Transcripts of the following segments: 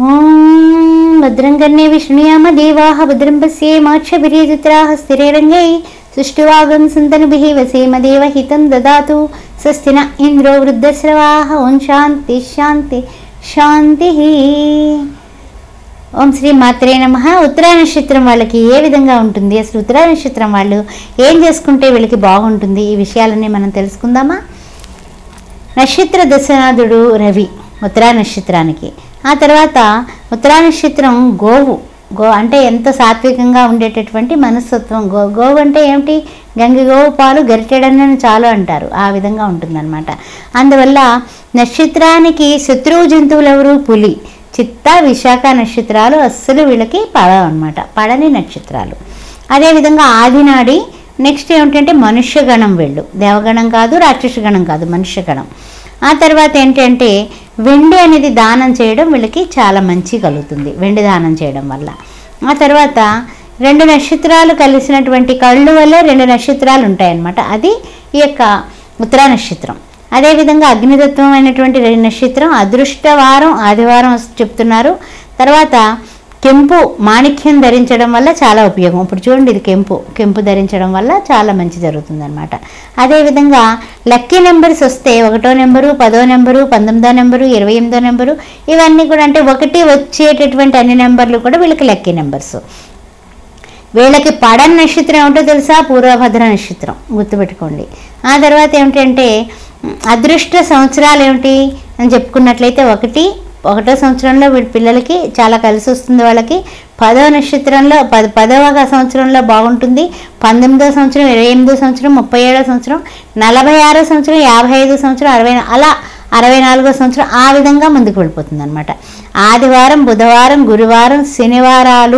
ॐ भद्रं कर्णे विष्णुयाम देवाः भद्रं पश्येमाक्षभिर्यजत्राः स्थिरेरङ्गै सुष्ठुवागं सन्तनुभिः वसेम देवहितं ददातु स्वस्ति न इन्द्रो वृद्धस्रवाः ॐ शान्ति శాంతి శాంతి ఓం శ్రీ మాత్రే నమ ఉత్తరా నక్షత్రం వాళ్ళకి ఏ విధంగా ఉంటుంది అసలు ఉత్తరా నక్షత్రం వాళ్ళు ఏం చేసుకుంటే వీళ్ళకి బాగుంటుంది ఈ విషయాలన్నీ మనం తెలుసుకుందామా నక్షత్ర దశనాథుడు రవి ఉత్తరా నక్షత్రానికి ఆ తర్వాత ఉత్తరా నక్షత్రం గోవు గో అంటే ఎంత సాత్వికంగా ఉండేటటువంటి మనస్తత్వం గో గోవు అంటే ఏమిటి గంగి గోవు పాలు గరిటెడనని చాలు అంటారు ఆ విధంగా ఉంటుందన్నమాట అందువల్ల నక్షత్రానికి శత్రువు జంతువులు ఎవరు పులి చిత్త విశాఖ నక్షత్రాలు అస్సలు వీళ్ళకి పడవు అనమాట పడని నక్షత్రాలు అదేవిధంగా ఆదినాడి నెక్స్ట్ ఏమిటంటే మనుష్యగణం వీళ్ళు దేవగణం కాదు రాక్షసగణం కాదు మనుష్యగణం ఆ తర్వాత ఏంటంటే వెండి అనేది దానం చేయడం వీళ్ళకి చాలా మంచి కలుగుతుంది వెండి దానం చేయడం వల్ల ఆ తర్వాత రెండు నక్షత్రాలు కలిసినటువంటి కళ్ళు వల్ల రెండు నక్షత్రాలు ఉంటాయన్నమాట అది ఈ యొక్క ఉత్తరా నక్షత్రం అదేవిధంగా అగ్నితత్వం అయినటువంటి రెండు నక్షత్రం అదృష్టవారం ఆదివారం చెప్తున్నారు తర్వాత కెంపు మాణిక్యం ధరించడం వల్ల చాలా ఉపయోగం ఇప్పుడు చూడండి ఇది కెంపు కెంపు ధరించడం వల్ల చాలా మంచి జరుగుతుంది అనమాట అదేవిధంగా లక్కీ నెంబర్స్ వస్తే ఒకటో నెంబరు పదో నెంబరు పంతొమ్మిదో నెంబరు ఇరవై ఎనిమిదో నెంబరు ఇవన్నీ కూడా అంటే ఒకటి వచ్చేటటువంటి అన్ని నెంబర్లు కూడా వీళ్ళకి లక్కీ నెంబర్స్ వీళ్ళకి పడని నక్షత్రం ఏమిటో తెలుసా పూర్వభద్ర నక్షత్రం గుర్తుపెట్టుకోండి ఆ తర్వాత ఏమిటంటే ఉమ్, అదృష్ట సంవత్సరాలు ఏమిటి అని చెప్పుకున్నట్లయితే ఒకటి ఒకటో సంవత్సరంలో వీడి పిల్లలకి చాలా కలిసి వస్తుంది వాళ్ళకి పదవ నక్షత్రంలో పద పదవ సంవత్సరంలో బాగుంటుంది పంతొమ్మిదో సంవత్సరం ఇరవై ఎనిమిదో సంవత్సరం ముప్పై ఏడో సంవత్సరం నలభై ఆరో సంవత్సరం యాభై ఐదో సంవత్సరం అరవై అలా అరవై నాలుగో సంవత్సరం ఆ విధంగా ముందుకు వెళ్ళిపోతుంది అనమాట ఆదివారం బుధవారం గురువారం శనివారాలు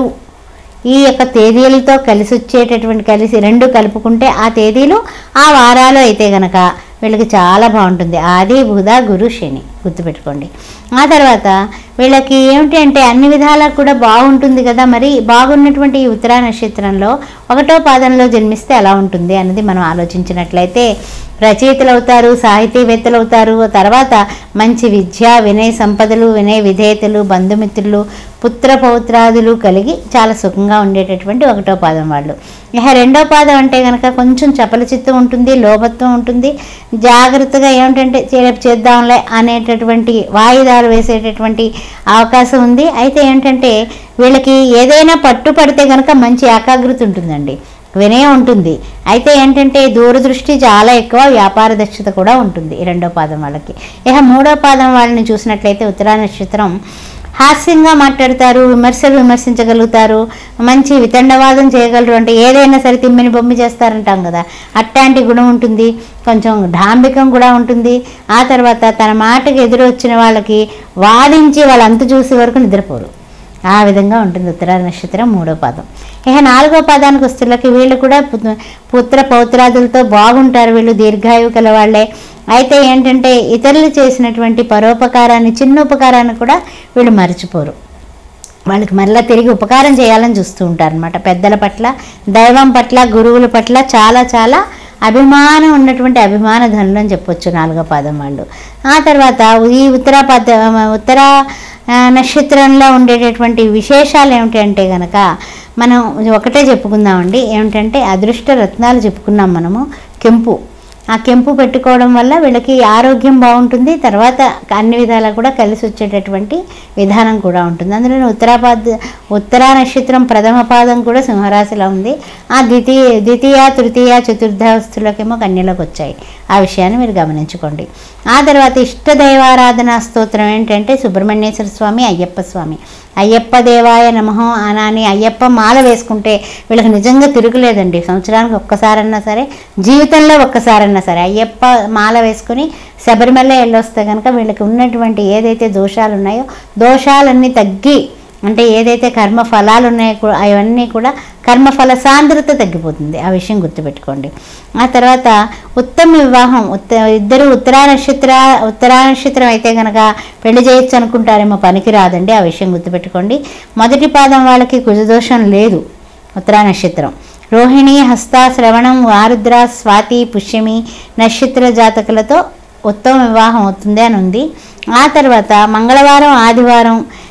ఈ యొక్క తేదీలతో కలిసి వచ్చేటటువంటి కలిసి రెండు కలుపుకుంటే ఆ తేదీలు ఆ వారాలు అయితే గనక వీళ్ళకి చాలా బాగుంటుంది ఆది బుధ గురు శని గుర్తుపెట్టుకోండి ఆ తర్వాత వీళ్ళకి ఏమిటి అంటే అన్ని విధాలా కూడా బాగుంటుంది కదా మరి బాగున్నటువంటి ఈ ఉత్తరా నక్షత్రంలో ఒకటో పాదంలో జన్మిస్తే ఎలా ఉంటుంది అన్నది మనం ఆలోచించినట్లయితే రచయితలు అవుతారు సాహితీవేత్తలు అవుతారు తర్వాత మంచి విద్య వినయ సంపదలు వినయ విధేయతలు బంధుమిత్రులు పుత్ర పౌత్రాదులు కలిగి చాలా సుఖంగా ఉండేటటువంటి ఒకటో పాదం వాళ్ళు ఇక రెండో పాదం అంటే కనుక కొంచెం చపల చిత్తం ఉంటుంది లోభత్వం ఉంటుంది జాగ్రత్తగా ఏమిటంటే రేపు చేద్దాంలే అనేటటువంటి వాయిదాలు వేసేటటువంటి అవకాశం ఉంది అయితే ఏంటంటే వీళ్ళకి ఏదైనా పట్టు పడితే కనుక మంచి ఏకాగ్రత ఉంటుందండి వినయం ఉంటుంది అయితే ఏంటంటే దూరదృష్టి చాలా ఎక్కువ వ్యాపార దక్షత కూడా ఉంటుంది ఈ రెండో పాదం వాళ్ళకి ఇక మూడో పాదం వాళ్ళని చూసినట్లయితే ఉత్తరా నక్షత్రం హాస్యంగా మాట్లాడతారు విమర్శలు విమర్శించగలుగుతారు మంచి వితండవాదం చేయగలరు అంటే ఏదైనా సరే తిమ్మిని బొమ్మి చేస్తారంటాం కదా అట్లాంటి గుణం ఉంటుంది కొంచెం డాంబికం కూడా ఉంటుంది ఆ తర్వాత తన మాటకి ఎదురు వచ్చిన వాళ్ళకి వాదించి వాళ్ళ అంతు చూసే వరకు నిద్రపోరు ఆ విధంగా ఉంటుంది ఉత్తర నక్షత్రం మూడో పాదం ఇక నాలుగో పాదానికి వస్తువులకి వీళ్ళు కూడా పు- పుత్ర పౌత్రాదులతో బాగుంటారు వీళ్ళు దీర్ఘాయువు కల వాళ్ళే అయితే ఏంటంటే ఇతరులు చేసినటువంటి పరోపకారాన్ని చిన్న ఉపకారాన్ని కూడా వీళ్ళు మర్చిపోరు వాళ్ళకి మళ్ళీ తిరిగి ఉపకారం చేయాలని చూస్తూ ఉంటారు అనమాట పెద్దల పట్ల దైవం పట్ల గురువుల పట్ల చాలా చాలా అభిమానం ఉన్నటువంటి అభిమాన ధనులు అని చెప్పొచ్చు నాలుగో పాదం వాళ్ళు ఆ తర్వాత ఈ ఉత్తర పద ఉత్తర ఆ, నక్షత్రంలో ఉండేటటువంటి విశేషాలు ఏమిటంటే గనక మనం ఒకటే చెప్పుకుందామండి ఏమిటంటే అదృష్ట రత్నాలు చెప్పుకున్నాం మనము కెంపు ఆ కెంపు పెట్టుకోవడం వల్ల వీళ్ళకి ఆరోగ్యం బాగుంటుంది తర్వాత అన్ని విధాలా కూడా కలిసి వచ్చేటటువంటి విధానం కూడా ఉంటుంది అందులో ఉత్తరాపాద ఉత్తరా నక్షత్రం ప్రథమ పాదం కూడా సింహరాశిలో ఉంది ఆ ద్వితీయ ద్వితీయ తృతీయ చతుర్థావస్థలోకేమో కన్యలోకి వచ్చాయి ఆ విషయాన్ని మీరు గమనించుకోండి ఆ తర్వాత ఇష్ట దైవారాధన స్తోత్రం ఏంటంటే సుబ్రహ్మణ్యేశ్వర స్వామి అయ్యప్ప స్వామి అయ్యప్ప దేవాయ నమః అని అయ్యప్ప మాల వేసుకుంటే వీళ్ళకి నిజంగా తిరుగులేదండి సంవత్సరానికి ఒక్కసారన్నా సరే జీవితంలో ఒక్కసారన్నా సరే అయ్యప్ప మాల వేసుకుని శబరిమల వెళ్ళొస్తే కనుక వీళ్ళకి ఉన్నటువంటి ఏదైతే దోషాలు ఉన్నాయో దోషాలన్నీ తగ్గి అంటే ఏదైతే కర్మ ఫలాలు ఉన్నాయో కూ- అవన్నీ కూడా కర్మఫల సాంద్రత తగ్గిపోతుంది ఆ విషయం గుర్తుపెట్టుకోండి ఆ తర్వాత ఉత్తమ వివాహం ఉత్త ఇద్దరు ఉత్తరా నక్షత్ర ఉత్తరా నక్షత్రం అయితే కనుక పెళ్లి చేయొచ్చు అనుకుంటారేమో పనికి రాదండి ఆ విషయం గుర్తుపెట్టుకోండి మొదటి పాదం వాళ్ళకి కుజదోషం లేదు ఉత్తరా నక్షత్రం రోహిణి హస్త శ్రవణం ఆరుద్ర స్వాతి పుష్యమి నక్షత్ర జాతకులతో ఉత్తమ వివాహం అవుతుంది అని ఉంది ఆ తర్వాత మంగళవారం ఆదివారం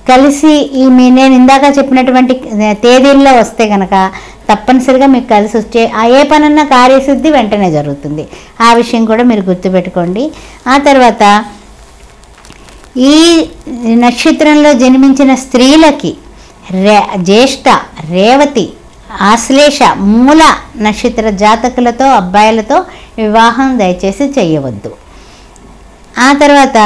కలిసి ఈ మీ నేను ఇందాక చెప్పినటువంటి తేదీల్లో వస్తే కనుక తప్పనిసరిగా మీకు కలిసి వచ్చే ఆ ఏ పనన్నా కార్యసిద్ధి వెంటనే జరుగుతుంది ఆ విషయం కూడా మీరు గుర్తుపెట్టుకోండి ఆ తర్వాత ఈ నక్షత్రంలో జన్మించిన స్త్రీలకి రే జ్యేష్ఠ రేవతి ఆశ్లేష మూల నక్షత్ర జాతకులతో అబ్బాయిలతో వివాహం దయచేసి చేయవద్దు ఆ తర్వాత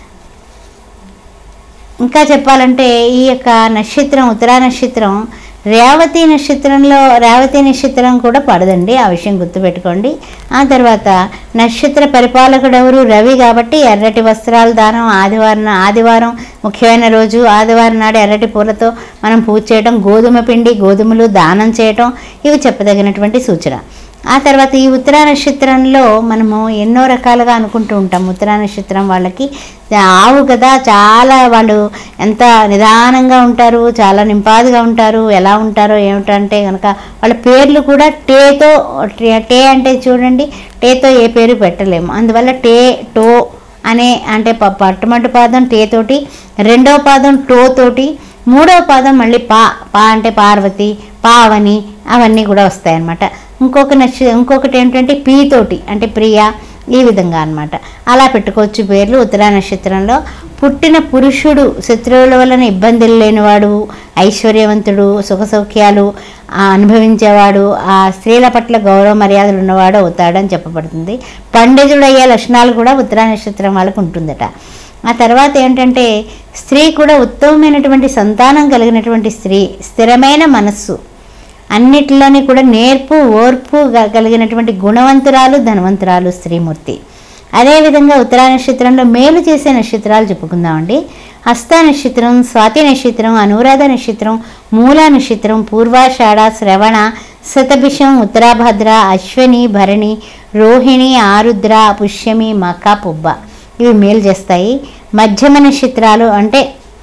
ఇంకా చెప్పాలంటే ఈ యొక్క నక్షత్రం ఉత్తరా నక్షత్రం రేవతి నక్షత్రంలో రేవతి నక్షత్రం కూడా పడదండి ఆ విషయం గుర్తుపెట్టుకోండి ఆ తర్వాత నక్షత్ర పరిపాలకుడు ఎవరు రవి కాబట్టి ఎర్రటి వస్త్రాలు దానం ఆదివారం ఆదివారం ముఖ్యమైన రోజు ఆదివారం నాడు ఎర్రటి పూలతో మనం పూజ చేయడం గోధుమ పిండి గోధుమలు దానం చేయటం ఇవి చెప్పదగినటువంటి సూచన ఆ తర్వాత ఈ ఉత్తరా నక్షత్రంలో మనము ఎన్నో రకాలుగా అనుకుంటూ ఉంటాం ఉత్తరా నక్షత్రం వాళ్ళకి ఆవు కదా చాలా వాళ్ళు ఎంత నిదానంగా ఉంటారు చాలా నింపాదిగా ఉంటారు ఎలా ఉంటారో ఏమిటంటే కనుక వాళ్ళ పేర్లు కూడా టేతో టే అంటే చూడండి టేతో ఏ పేరు పెట్టలేము అందువల్ల టే టో అనే అంటే ప- పట్టుమట్టు పాదం టే తోటి రెండవ పాదం టో తోటి మూడవ పాదం మళ్ళీ పా పా అంటే పార్వతి పావని అవన్నీ కూడా వస్తాయన్నమాట ఇంకొక నక్ష ఇంకొకటి ఏంటంటే పీ తోటి అంటే ప్రియ ఈ విధంగా అన్నమాట అలా పెట్టుకోవచ్చు పేర్లు ఉత్తరా నక్షత్రంలో పుట్టిన పురుషుడు శత్రువుల వలన ఇబ్బందులు లేనివాడు ఐశ్వర్యవంతుడు సుఖ సౌఖ్యాలు ఆ, అనుభవించేవాడు ఆ స్త్రీల పట్ల గౌరవ మర్యాదలు ఉన్నవాడు అవుతాడని చెప్పబడుతుంది పండితుడు అయ్యే లక్షణాలు కూడా ఉత్తరా నక్షత్రం వాళ్ళకు ఉంటుందట ఆ తర్వాత ఏంటంటే స్త్రీ కూడా ఉత్తమమైనటువంటి సంతానం కలిగినటువంటి స్త్రీ స్థిరమైన మనస్సు అన్నిటిలోని కూడా నేర్పు ఓర్పు గ- కలిగినటువంటి గుణవంతురాలు ధనవంతురాలు స్త్రీమూర్తి అదేవిధంగా ఉత్తరా నక్షత్రంలో మేలు చేసే నక్షత్రాలు చెప్పుకుందామండి హస్త నక్షత్రం స్వాతి నక్షత్రం అనురాధ నక్షత్రం మూల నక్షత్రం పూర్వాషాఢ శ్రవణ శతభిషం ఉత్తరాభద్ర అశ్వని భరణి రోహిణి ఆరుద్ర పుష్యమి మక పుబ్బ ఇవి మేలు చేస్తాయి మధ్యమ నక్షత్రాలు అంటే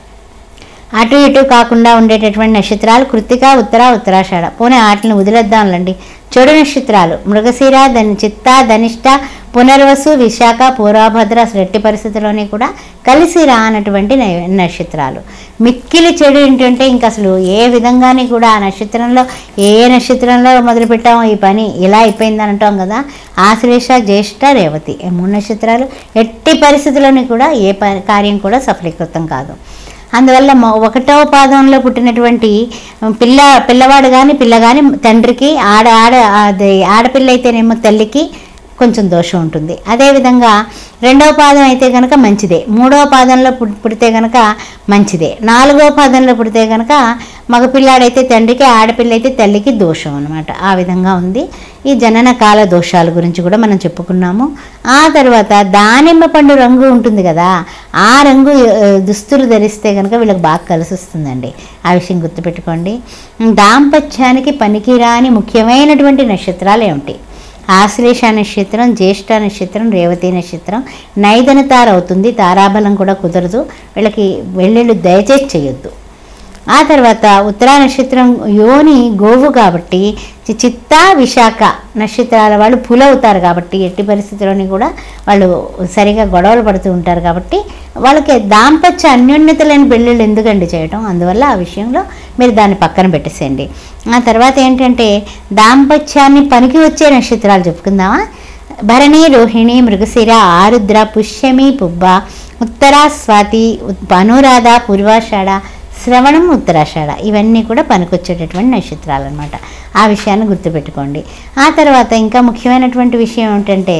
అటు ఇటు కాకుండా ఉండేటటువంటి నక్షత్రాలు కృత్తిక ఉత్తర ఉత్తరాషాఢ పోనీ వాటిని వదిలేద్దాంలండి చెడు నక్షత్రాలు మృగశిర ధని చిత్త ధనిష్ట పునర్వసు విశాఖ పూర్వభద్ర అసలు ఎట్టి పరిస్థితుల్లోని కూడా కలిసి రానటువంటి న- నక్షత్రాలు మిక్కిలి చెడు ఏంటంటే ఇంక అసలు ఏ విధంగాని కూడా ఆ నక్షత్రంలో ఏ నక్షత్రంలో మొదలుపెట్టామో ఈ పని ఇలా అయిపోయింది అని అంటాం కదా ఆశ్లేష జ్యేష్ఠ రేవతి ఈ మూడు నక్షత్రాలు ఎట్టి పరిస్థితుల్లోని కూడా ఏ ప- కార్యం కూడా సఫలీకృతం కాదు అందువల్ల మొ- ఒకటవ పాదంలో పుట్టినటువంటి పిల్ల పిల్లవాడు కానీ పిల్ల కానీ తండ్రికి ఆడ ఆడ అది ఆడపిల్ల అయితేనేమో తల్లికి కొంచెం దోషం ఉంటుంది అదేవిధంగా రెండవ పాదం అయితే కనుక మంచిదే మూడవ పాదంలో పుట్- పుడితే కనుక మంచిదే నాలుగవ పాదంలో పుడితే కనుక మగపిల్లాడైతే తండ్రికి ఆడపిల్ల అయితే తల్లికి దోషం అనమాట ఆ విధంగా ఉంది ఈ జనన కాల దోషాల గురించి కూడా మనం చెప్పుకున్నాము ఆ తర్వాత దానిమ్మ పండు రంగు ఉంటుంది కదా ఆ రంగు ఆ, దుస్తులు ధరిస్తే కనుక వీళ్ళకి బాగా కలిసి వస్తుందండి ఆ విషయం గుర్తుపెట్టుకోండి దాంపత్యానికి పనికిరాని ముఖ్యమైనటువంటి నక్షత్రాలు ఏమిటి ఆశ్లేష నక్షత్రం జ్యేష్ఠ నక్షత్రం రేవతి నక్షత్రం నైదన తార అవుతుంది తారాబలం కూడా కుదరదు వీళ్ళకి వెళ్ళిళ్ళు దయచేసి చేయొద్దు ఆ తర్వాత ఉత్తరా నక్షత్రం యోని గోవు కాబట్టి చి- చిత్త విశాఖ నక్షత్రాల వాళ్ళు పులవుతారు కాబట్టి ఎట్టి పరిస్థితుల్లోని కూడా వాళ్ళు సరిగా గొడవలు పడుతూ ఉంటారు కాబట్టి వాళ్ళకి దాంపత్య అన్యోన్యత లేని పెళ్ళిళ్ళు ఎందుకండి చేయటం అందువల్ల ఆ విషయంలో మీరు దాన్ని పక్కన పెట్టేసేయండి ఆ తర్వాత ఏంటంటే దాంపత్యాన్ని పనికి వచ్చే నక్షత్రాలు చెప్పుకుందామా భరణి రోహిణి మృగశిర ఆరుద్ర పుష్యమి పుబ్బ ఉత్తర స్వాతి ఉత్- అనురాధ పూర్వాషాఢ శ్రవణం ఉత్తరాషాఢ ఇవన్నీ కూడా పనికొచ్చేటటువంటి నక్షత్రాలు అనమాట ఆ విషయాన్ని గుర్తుపెట్టుకోండి ఆ తర్వాత ఇంకా ముఖ్యమైనటువంటి విషయం ఏమిటంటే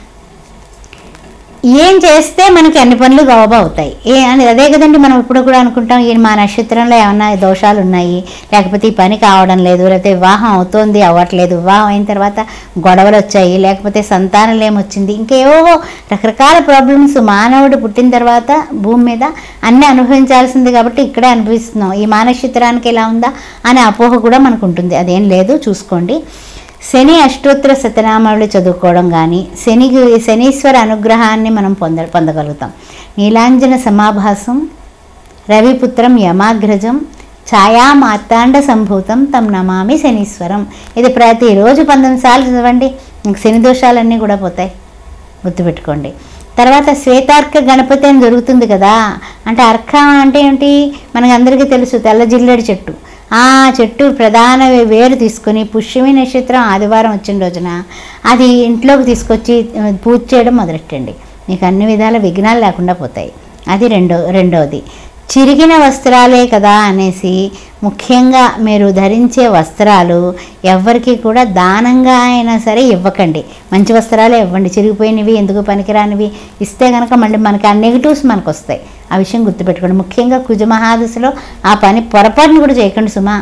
ఏం చేస్తే మనకి అన్ని పనులు గవబా అవుతాయి ఏ అని అదే కదండి మనం ఇప్పుడు కూడా అనుకుంటాం ఈ మా నక్షత్రంలో ఏమన్నా దోషాలు ఉన్నాయి లేకపోతే ఈ పని కావడం లేదు లేకపోతే వివాహం అవుతోంది అవ్వట్లేదు వివాహం అయిన తర్వాత గొడవలు వచ్చాయి లేకపోతే సంతానం ఏమొచ్చింది ఇంకేవో రకరకాల ప్రాబ్లమ్స్ మానవుడు పుట్టిన తర్వాత భూమి మీద అన్నీ అనుభవించాల్సింది కాబట్టి ఇక్కడే అనుభవిస్తున్నాం ఈ మా నక్షత్రానికి ఎలా ఉందా అనే అపోహ కూడా మనకు ఉంటుంది అదేం లేదు చూసుకోండి శని అష్టోత్తర శతనామాలు చదువుకోవడం కానీ శని శనీశ్వర అనుగ్రహాన్ని మనం పొంద పొందగలుగుతాం నీలాంజన సమాభాసం రవిపుత్రం యమాగ్రజం ఛాయా మార్తాండ సంభూతం తం నమామి శనీశ్వరం ఇది ప్రతిరోజు పంతొమ్మిది సార్లు చదవండి ఇంక శని దోషాలన్నీ కూడా పోతాయి గుర్తుపెట్టుకోండి తర్వాత శ్వేతార్క గణపతి అని దొరుకుతుంది కదా అంటే అర్క అంటే ఏంటి మనకు అందరికీ తెలుసు తెల్ల జిల్లేడు చెట్టు ఆ చెట్టు ప్రధాన వేరు తీసుకొని పుష్యమి నక్షత్రం ఆదివారం వచ్చిన రోజున అది ఇంట్లోకి తీసుకొచ్చి ఆ, పూజ చేయడం మొదలెట్టండి మీకు అన్ని విధాల విఘ్నాలు లేకుండా పోతాయి అది రెండో రెండవది చిరిగిన వస్త్రాలే కదా అనేసి ముఖ్యంగా మీరు ధరించే వస్త్రాలు ఎవ్వరికి కూడా దానంగా అయినా సరే ఇవ్వకండి మంచి వస్త్రాలే ఇవ్వండి చిరిగిపోయినవి ఎందుకు పనికిరానివి ఇస్తే కనుక మళ్ళీ మనకి ఆ నెగిటివ్స్ మనకు వస్తాయి ఆ విషయం గుర్తుపెట్టుకోండి ముఖ్యంగా కుజమహాదశలో ఆ పని పొరపాటును కూడా చేయకండి సుమా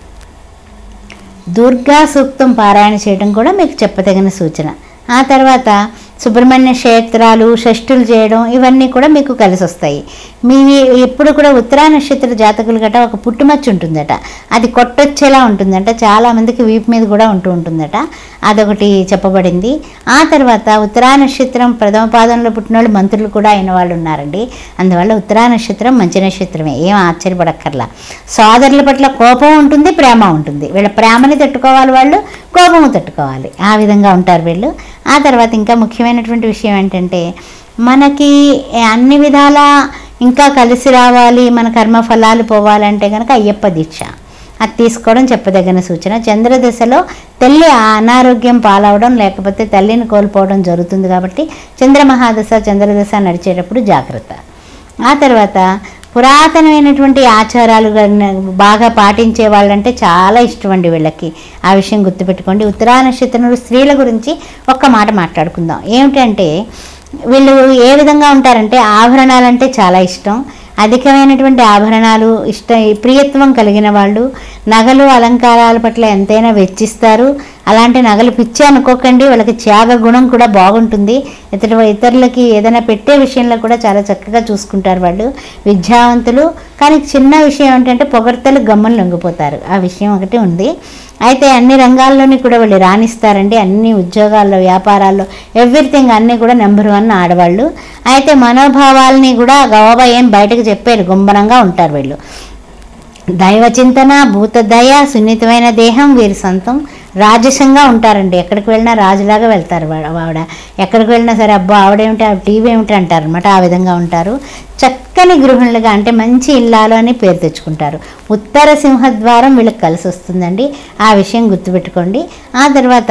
దుర్గా సూక్తం పారాయణ చేయడం కూడా మీకు చెప్పదగిన సూచన ఆ తర్వాత సుబ్రహ్మణ్య క్షేత్రాలు షష్ఠులు చేయడం ఇవన్నీ కూడా మీకు కలిసి వస్తాయి మీ ఎప్పుడు కూడా ఉత్తరా నక్షత్ర జాతకులు గట ఒక పుట్టుమచ్చ ఉంటుందట అది కొట్టొచ్చేలా ఉంటుందట చాలామందికి వీపు మీద కూడా ఉంటూ ఉంటుందట అదొకటి చెప్పబడింది ఆ తర్వాత ఉత్తరా నక్షత్రం ప్రథమ పాదంలో పుట్టిన వాళ్ళు మంత్రులు కూడా అయిన వాళ్ళు ఉన్నారండి అందువల్ల ఉత్తరా నక్షత్రం మంచి నక్షత్రమే ఏం ఆశ్చర్యపడక్కర్లా సోదరుల పట్ల కోపం ఉంటుంది ప్రేమ ఉంటుంది వీళ్ళ ప్రేమని తట్టుకోవాలి వాళ్ళు కోపము తట్టుకోవాలి ఆ విధంగా ఉంటారు వీళ్ళు ఆ తర్వాత ఇంకా ముఖ్యమైనటువంటి విషయం ఏంటంటే మనకి అన్ని విధాల ఇంకా కలిసి రావాలి మన కర్మ ఫలాలు పోవాలంటే కనుక అయ్యప్ప దీక్ష అది తీసుకోవడం చెప్పదగిన సూచన చంద్రదశలో తల్లి అనారోగ్యం పాలవడం లేకపోతే తల్లిని కోల్పోవడం జరుగుతుంది కాబట్టి చంద్రమహాదశ చంద్రదశ నడిచేటప్పుడు జాగ్రత్త ఆ తర్వాత పురాతనమైనటువంటి ఆచారాలు గన- బాగా పాటించే వాళ్ళంటే చాలా ఇష్టం అండి వీళ్ళకి ఆ విషయం గుర్తుపెట్టుకోండి ఉత్తరా నక్షత్రంలో స్త్రీల గురించి ఒక్క మాట మాట్లాడుకుందాం ఏమిటంటే వీళ్ళు ఏ విధంగా ఉంటారంటే ఆభరణాలంటే చాలా ఇష్టం అధికమైనటువంటి ఆభరణాలు ఇష్ట ప్రియత్వం కలిగిన వాళ్ళు నగలు అలంకారాల పట్ల ఎంతైనా వెచ్చిస్తారు అలాంటి నగలు పిచ్చి అనుకోకండి వాళ్ళకి త్యాగ గుణం కూడా బాగుంటుంది ఇతర ఇతరులకి ఏదైనా పెట్టే విషయంలో కూడా చాలా చక్కగా చూసుకుంటారు వాళ్ళు విద్యావంతులు కానీ చిన్న విషయం ఏంటంటే పొగడ్తలు గమ్మలు లొంగిపోతారు ఆ విషయం ఒకటి ఉంది అయితే అన్ని రంగాల్లోని కూడా వాళ్ళు రాణిస్తారండి అన్ని ఉద్యోగాల్లో వ్యాపారాల్లో ఎవ్రీథింగ్ అన్నీ కూడా నెంబర్ వన్ ఆడవాళ్ళు అయితే మనోభావాల్ని కూడా గవబా ఏం బయటకు చెప్పారు గుంబనంగా ఉంటారు వీళ్ళు దైవ చింతన భూత దయ సున్నితమైన దేహం వీరి సొంతం రాజసంగా ఉంటారండి ఎక్కడికి వెళ్ళినా రాజులాగా వెళ్తారు వా- ఆవిడ ఎక్కడికి వెళ్ళినా సరే అబ్బా ఆవిడేమిటి ఆవిడ టీవీ ఏమిటి అంటారు అనమాట ఆ విధంగా ఉంటారు చక్కని గృహిణులుగా అంటే మంచి ఇల్లాలు అని పేరు తెచ్చుకుంటారు ఉత్తర సింహద్వారం వీళ్ళకి కలిసి వస్తుందండి ఆ విషయం గుర్తుపెట్టుకోండి ఆ తర్వాత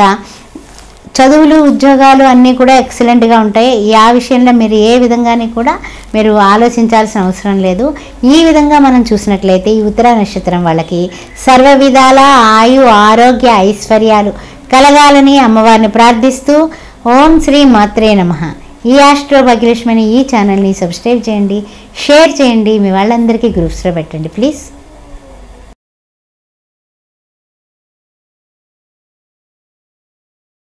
చదువులు ఉద్యోగాలు అన్నీ కూడా ఎక్సలెంట్గా ఉంటాయి ఈ ఆ విషయంలో మీరు ఏ విధంగాని కూడా మీరు ఆలోచించాల్సిన అవసరం లేదు ఈ విధంగా మనం చూసినట్లయితే ఈ ఉత్తర నక్షత్రం వాళ్ళకి సర్వ విధాల ఆయు ఆరోగ్య ఐశ్వర్యాలు కలగాలని అమ్మవారిని ప్రార్థిస్తూ ఓం శ్రీ మాత్రే నమ ఈ ఆస్ట్రో భాగ్యలక్ష్మి అనే ఈ ఛానల్ని సబ్స్క్రైబ్ చేయండి షేర్ చేయండి మీ వాళ్ళందరికీ గ్రూప్స్లో పెట్టండి ప్లీజ్